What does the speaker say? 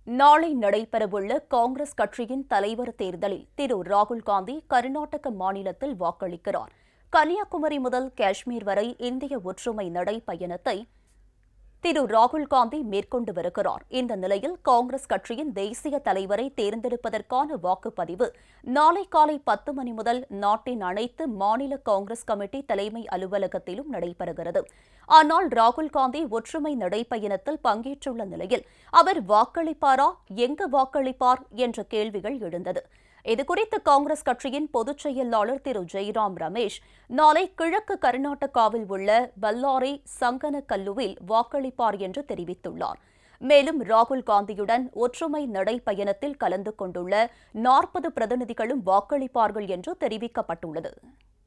நாளை நடைபெறவுள்ள காங்கிரஸ் கட்சியின் தலைவர் தேர்தலில் திரு ராகுல் காந்தி கர்நாடக மாநிலத்தில் வாக்களிக்கிறார் கன்னியாகுமரி முதல் காஷ்மீர் வரை இந்திய ஒற்றுமை நடைப்பயணத்தை திரு ராகுல் காந்தி மேற்கொண்டு வருகிறார் இந்த நிலையில் காங்கிரஸ் கட்சியின் தேசிய தலைவரை தேர்ந்தெடுப்பதற்கான வாக்குப்பதிவு நாளை காலை பத்து மணி முதல் நாட்டின் அனைத்து மாநில காங்கிரஸ் கமிட்டி தலைமை அலுவலகத்திலும் நடைபெறுகிறது ஆனால் ராகுல் காந்தி ஒற்றுமை நடைப்பயணத்தில் பங்கேற்றுள்ள நிலையில் அவர் வாக்களிப்பாரா எங்கு வாக்களிப்பார் என்ற கேள்விகள் எழுந்தது இதுகுறித்து காங்கிரஸ் கட்சியின் பொதுச் செயலாளர் திரு ஜெய்ராம் ரமேஷ் நாளை கிழக்கு கர்நாடகாவில் உள்ள பல்லாரி சங்கனக்கல்லுவில் வாக்களிப்பார் என்று தெரிவித்துள்ளார் மேலும் ராகுல் காந்தியுடன் ஒற்றுமை நடைப்பயணத்தில் கலந்து கொண்டுள்ள நாற்பது பிரதிநிதிகளும் வாக்களிப்பார்கள் என்று தெரிவிக்கப்பட்டுள்ளது